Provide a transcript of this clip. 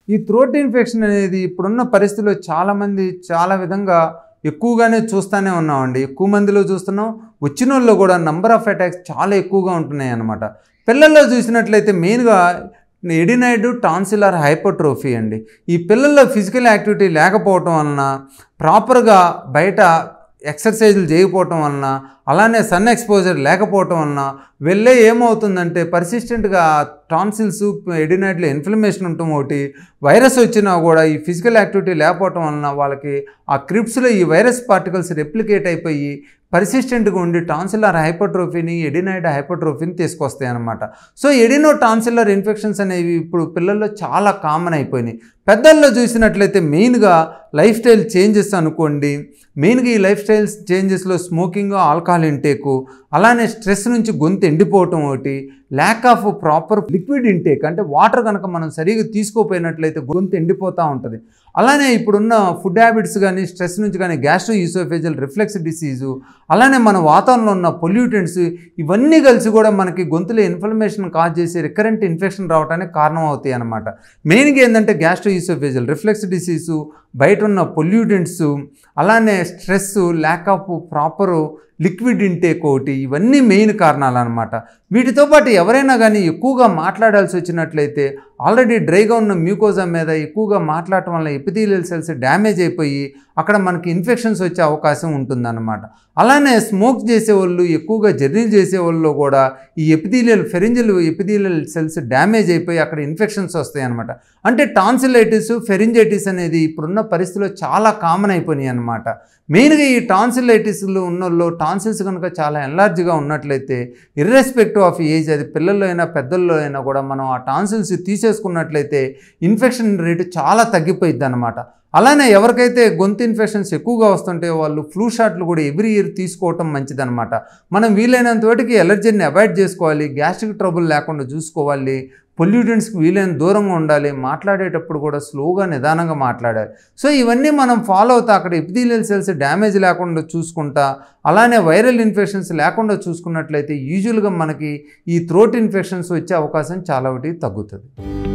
ఈ throat infection అనేది ఇప్పుడున్న పరిస్థితిలో చాలామంది చాలా విధంగా ఎక్కువగానే చూస్తూనే ఉన్నామండి ఎక్కువ మందిలో చూస్తున్నాం వచ్చిన వాళ్ళు కూడా నంబర్ ఆఫ్ అటాక్స్ చాలా ఎక్కువగా ఉంటున్నాయి అన్నమాట పిల్లల్లో చూసినట్లయితే మెయిన్గా ఎడినైడ్ టాన్సిలర్ హైపోట్రోఫీ అండి ఈ పిల్లల్లో ఫిజికల్ యాక్టివిటీ లేకపోవటం వలన ప్రాపర్గా బయట ఎక్సర్సైజులు చేయకపోవటం వలన అలానే సన్ ఎక్స్పోజర్ లేకపోవటం వలన వెళ్ళే ఏమవుతుందంటే పర్సిస్టెంట్గా టాన్సిల్స్ ఎడినైట్లో ఇన్ఫ్లమేషన్ ఉండటం ఒకటి వైరస్ వచ్చినా కూడా ఈ ఫిజికల్ యాక్టివిటీ లేకపోవటం వలన వాళ్ళకి ఆ క్రిప్స్లో ఈ వైరస్ పార్టికల్స్ రెప్లికేట్ అయిపోయి పర్సిస్టెంట్గా ఉండి టాన్సిలర్ హైపర్ట్రోఫీని ఎడినైడ్ హైపర్ట్రోఫీని తీసుకొస్తాయి అన్నమాట సో ఎడినో టాన్సిలర్ ఇన్ఫెక్షన్స్ అనేవి ఇప్పుడు పిల్లల్లో చాలా కామన్ అయిపోయినాయి పెద్దల్లో చూసినట్లయితే మెయిన్గా లైఫ్ స్టైల్ చేంజెస్ అనుకోండి మెయిన్గా ఈ లైఫ్ స్టైల్ చేంజెస్లో స్మోకింగ్ ఆల్కహాల్ ఇంటేకు అలానే స్ట్రెస్ నుంచి గొంతు ఎండిపోవటం ఒకటి lack of proper liquid intake అంటే వాటర్ కనుక మనం సరిగా తీసుకోపోయినట్లయితే గొంతు ఎండిపోతూ ఉంటుంది అలానే ఇప్పుడున్న ఫుడ్ హ్యాబిట్స్ కానీ స్ట్రెస్ నుంచి కానీ గ్యాస్ట్రో ఈసోఫేజల్ రిఫ్లెక్స్ డిసీజు అలానే మన వాతావరణంలో ఉన్న పొల్యూటెంట్స్ ఇవన్నీ కలిసి కూడా మనకి గొంతులో ఇన్ఫ్లమేషన్ కాజ్ చేసి రికరెంట్ ఇన్ఫెక్షన్ రావడానికి కారణం అవుతాయి అన్నమాట మెయిన్గా ఏంటంటే గ్యాస్ట్రో ఈసోఫేజల్ రిఫ్లెక్స్ డిసీజు బయట ఉన్న పొల్యూటెంట్స్ అలానే stress lack of proper liquid intake ఒకటి ఇవన్నీ మెయిన్ కారణాలు అనమాట వీటితో పాటు ఎవరైనా కానీ ఎక్కువగా మాట్లాడాల్సి వచ్చినట్లయితే ఆల్రెడీ డ్రైగా ఉన్న మ్యూకోజా మీద ఎక్కువగా మాట్లాడటం వల్ల ఎపిథీలియల్ సెల్స్ డ్యామేజ్ అయిపోయి అక్కడ మనకి ఇన్ఫెక్షన్స్ వచ్చే అవకాశం ఉంటుందన్నమాట అలానే స్మోక్ చేసేవాళ్ళు ఎక్కువగా జర్నీలు చేసేవాళ్ళు కూడా ఈ epithelial pharyngeal epithelial cells damage అయిపోయి అక్కడ ఇన్ఫెక్షన్స్ వస్తాయి అనమాట అంటే టాన్సిలైటిస్ ఫెరింజైటిస్ అనేది ఇప్పుడున్న పరిస్థితిలో చాలా కామన్ అయిపోయినాయి అనమాట మెయిన్గా ఈ టాన్సిలైటిస్లు ఉన్నోళ్ళు టాన్సిల్స్ కనుక చాలా ఎన్లార్జ్గా ఉన్నట్లయితే ఇర్రెస్పెక్టివ్ ఆఫ్ ఏజ్ అది పిల్లల్లో అయినా పెద్దల్లో అయినా కూడా మనం ఆ టాన్సిల్స్ తీసేసుకున్నట్లయితే ఇన్ఫెక్షన్ రేటు చాలా తగ్గిపోయిద్ది అనమాట అలానే ఎవరికైతే గొంతు ఇన్ఫెక్షన్స్ ఎక్కువగా వస్తుంటే వాళ్ళు ఫ్లూ షాట్లు కూడా ఎవ్రీ ఇయర్ తీసుకోవటం మంచిదన్నమాట మనం వీలైనంత వాటికి ఎలర్జీని అవాయిడ్ చేసుకోవాలి గ్యాస్ట్రిక్ ట్రబుల్ లేకుండా చూసుకోవాలి పొల్యూటెంట్స్కి వీలైన దూరంగా ఉండాలి మాట్లాడేటప్పుడు కూడా స్లోగా నిదానంగా మాట్లాడాలి సో ఇవన్నీ మనం ఫాలో అవుతా అక్కడ ఎపిథీలియల్ సెల్స్ డ్యామేజ్ లేకుండా చూసుకుంటా అలానే వైరల్ ఇన్ఫెక్షన్స్ లేకుండా చూసుకున్నట్లయితే యూజువల్గా మనకి ఈ థ్రోట్ ఇన్ఫెక్షన్స్ వచ్చే అవకాశం చాలా ఒకటి తగ్గుతుంది